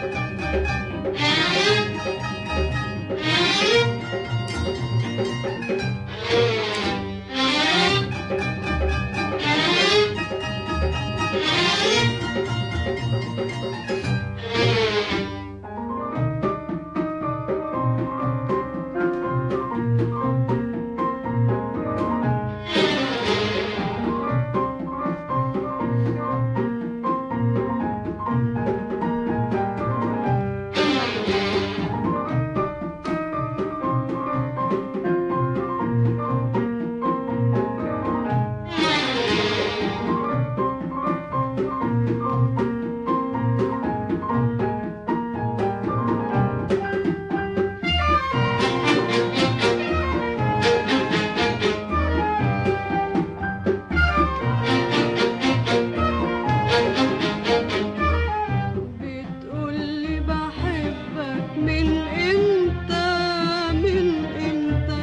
بتقولي بحبك من امتى من امتى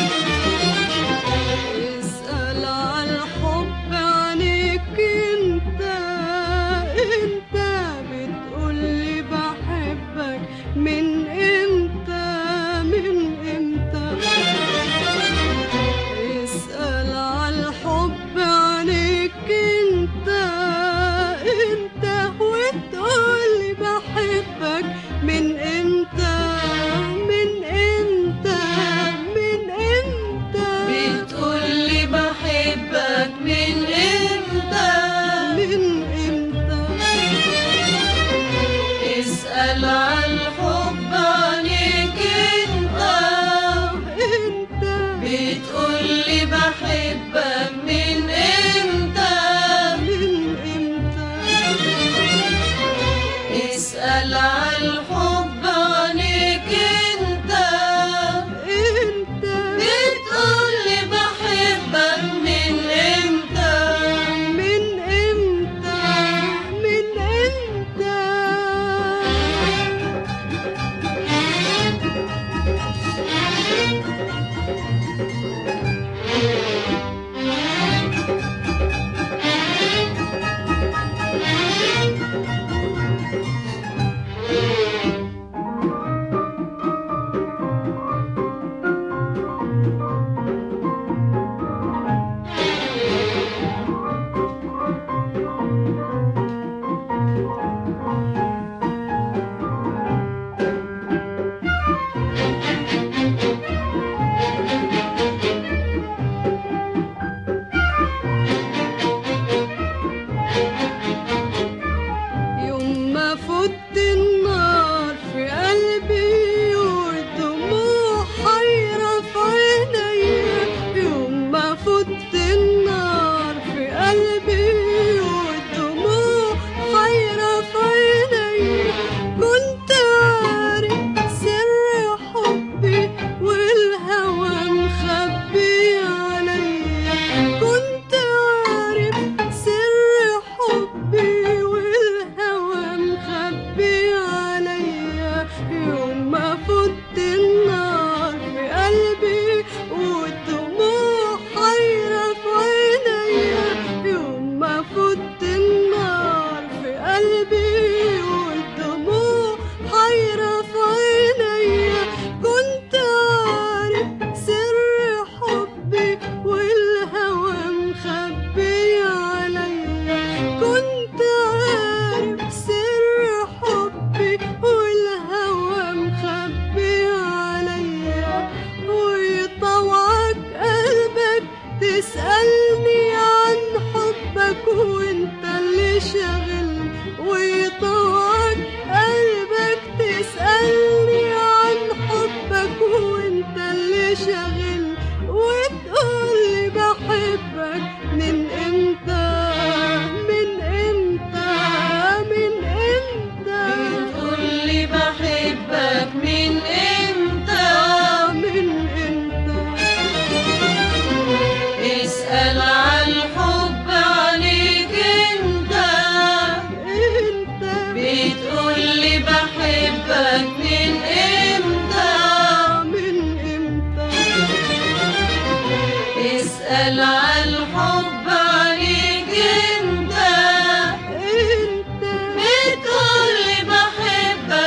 اسأل على الحب عنيك انت انت بتقولي بحبك من امتى من امتى اسأل على الحب عنيك انت انت وتقولي بحبك من امتى من امتى من امتى بتقولي بحبك من امتى من امتى اسأل عن الحب عليك انت انت بتقولي بحبك من امتى من امتى اسأل عن الحب عليك انت انت بتقولي بحبك من امتى من امتى من امتى يوم ما فت النار في قلبي والدموع حيرة في عينيا يوم ما فت النار في قلبي والدموع حيرة في عينيا كنت عارف سر حبي والهوى مخبي عليا كنت عارف سر حبي والهوى مخبي عليا يوم ما فت النار في قلبي والدموع حيرة في عينيا يوم ما فت النار في قلبي والدموع حيرة في عينيا كنت عارف سر حبي والهوى مخبي عليا كنت عارف سر حبي والهوى مخبي عليا ويطوعك قلبك تسألني عن حبك وانت اللي شاغلني ويطوعك قلبك تسألني عن حبك وانت اللي شاغلني وتقولي بحبك من امتى من امتى من امتى بتقولي بحبك من امتى من امتى اسأل عن الحب عليك انت انت بتقولي بحبك من امتى من امتى اسأل عن الحب عليك انت انت بتقولي بحبك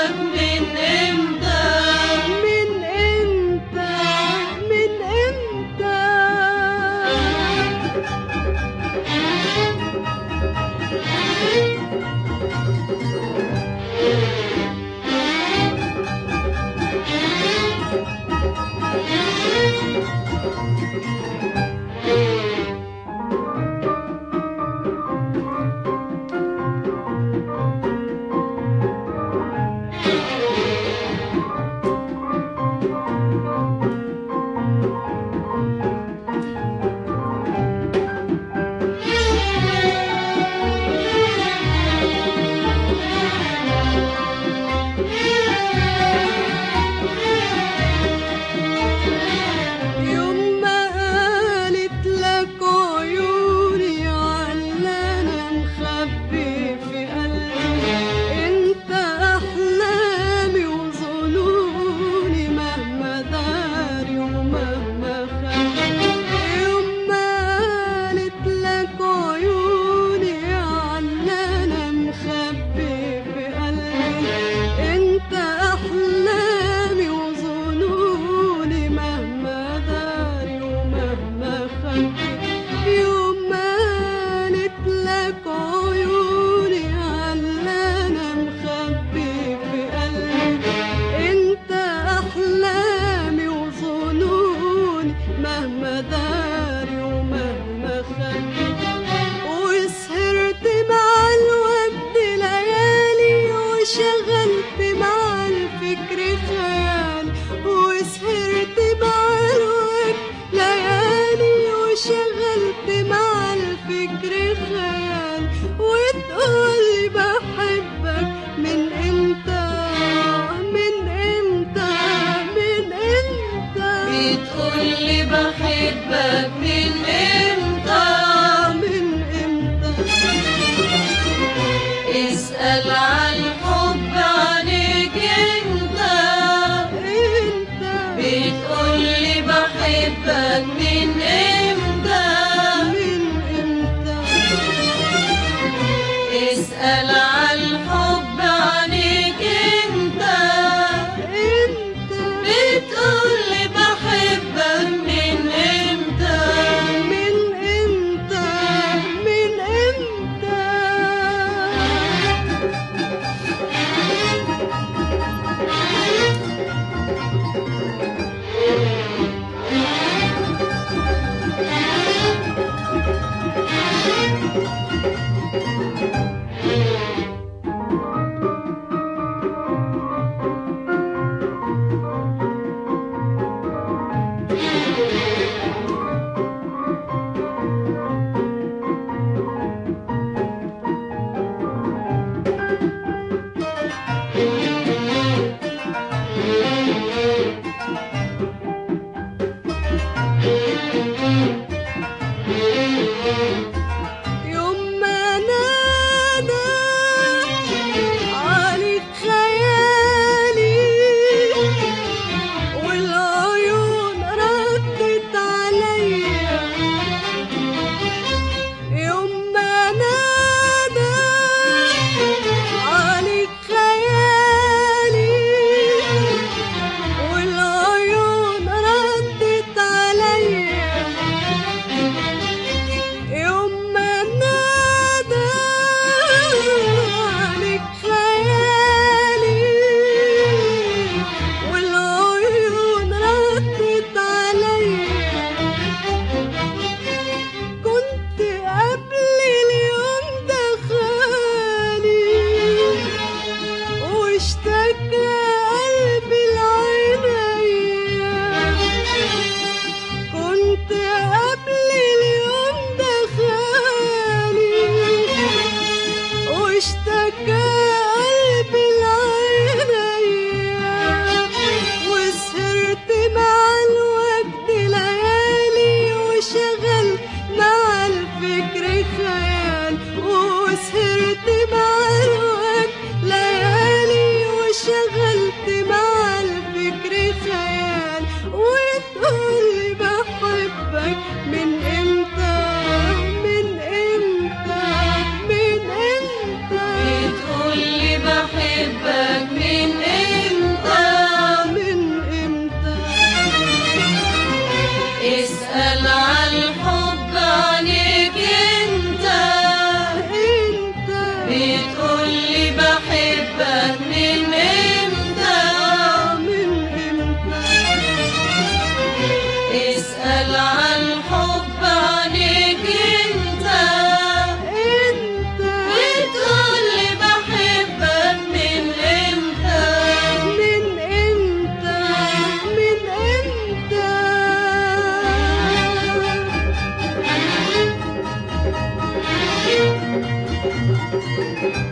وشغلت مع الفكر خيال وسهرت مع الوقت ليالي وشغلت مع الفكر خيال وتقولي بحبك من امتى من امتى من امتى بتقولي بحبك من امتى من امتى اسأل عن الحب عليك انت انت بتقولي بحبك من امتى من امتى اسأل عن الحب عليك انت انت بتقولي بحبك من امتى من امتى من امتى يوم ما نادى عليك خيالي والعيون ردت عليا يوم ما نادى عليك خيالي والعيون ردت عليا يوم ما نادى عليك خيالي والعيون ردت عليا كنت قبل اليوم ده خالي واشتكى قلبي العينيا كنت قبل اليوم ده خالي واشتكى قلبي العينيا وسهرت مع الوقت ليالي وشغلت مع الفكر خيال وسهرت مع الوقت ليالي وشغلت مع الفكر خيال وتقولي بحبك من امتى من امتى من امتى بتقولي بحبك من امتى من امتى اسأل عن الحب عليك انت انت بتقولي بحبك من امتى من امتى اسأل عن الحب عليك انت انت بتقولي بحبك من امتى من امتى من امتى